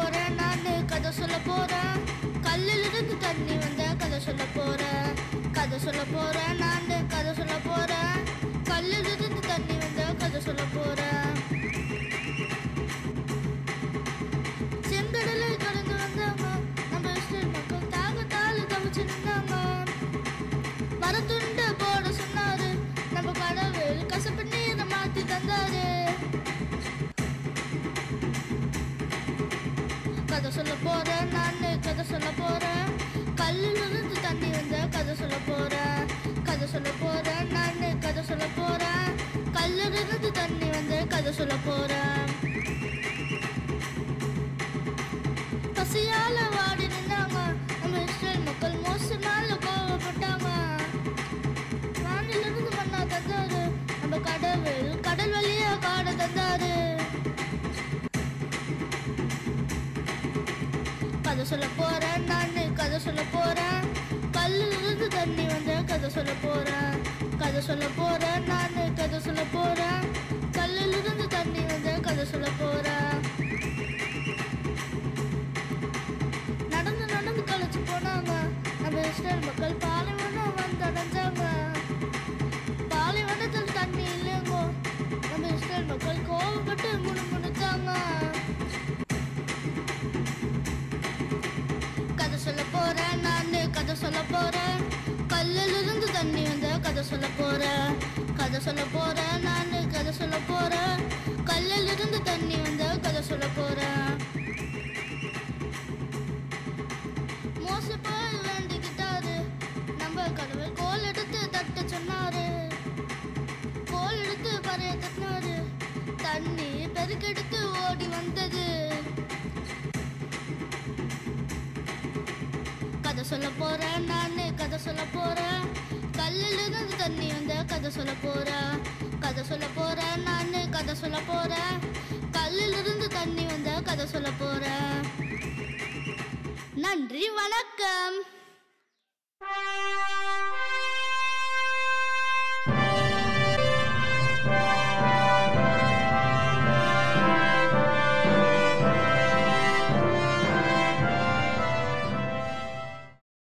போறேன் நானு கதை சொல்ல போறேன் கல்லில் இருந்து தண்ணி வந்த கதை சொல்ல போறேன் கதை சொல்ல போறேன் நானு கதை சொல்ல போறேன் கல்லில் இருந்து தண்ணி வந்த கதை சொல்ல போறேன் செங்கடலை கடந்து வந்தாங்க நம்ம இஸ்ரேல் மக்கள் தாகத்தால் தவிச்சு நின்றாங்க மரத்துண்டு போட சொன்னாரு நம்ம கடவுள் கசப்பு நீரை மாத்தி தந்தாரு கதை சொல்ல போறேன் நானு கதை சொல்ல போறேன் கல்லில் இருந்து தண்ணி வந்த கதை சொல்ல போறேன் கதை சொல்ல போறேன் நானு கதை சொல்ல போறேன் கல்லில் இருந்து தண்ணி வந்த கதை சொல்ல போறேன் பசியால வாடி நின்னாங்க நம்ம இஸ்ரேல் மக்கள் மோசனால கோவப்பட்டாங்க வானிலிருந்து மண்ணா தந்தாரு நம்ம கடவுள் கடல் வழியா காட தந்தாரு கதை சொல்ல போறேன் நானு கதை சொல்ல போறேன் கல்லில் இருந்து தண்ணி வந்த கதை சொல்ல போறேன் கதை சொல்ல போறேன் நானு கதை சொல்ல போறேன் கல்லில் இருந்து தண்ணி வந்த கதை சொல்ல போறேன் நடந்து நடந்து கழிச்சு போனாங்க நம்ம இஸ்ரேல் மக்கள் பாலைவனம் வந்து அடைஞ்சாங்க பாலைவனத்தில் தண்ணி இல்லைங்கோ நம்ம இஸ்ரேல் மக்கள் கோவப்பட்டு முணுமுணுத்தாங்க கதை சொல்ல போறேன் நானு கதை சொல்ல போறேன் கல்லில் இருந்து தண்ணி வந்த கதை சொல்ல போறேன் கதை சொல்ல போறேன் நானு கதை சொல்ல போறேன் கல்லில் இருந்து தண்ணி வந்த கதை சொல்ல போறேன் மோச போய் வேண்டிக்கிட்டாரு நம்ம கடவுள் கோல் எடுத்து தட்ட சொன்னாரு கோல் எடுத்து பறைய தட்டினாரு தண்ணி பெருக்கெடுத்து ஓடி வந்தது கதை சொல்ல போறேன் நானு கதை சொல்ல போறேன் கல்லில் இருந்து தண்ணி வந்த கதை சொல்ல போறேன் கதை சொல்ல போறேன் நானு கதை சொல்ல போறேன் கல்லில் இருந்து தண்ணி வந்த கதை சொல்ல போறேன் நன்றி வணக்கம்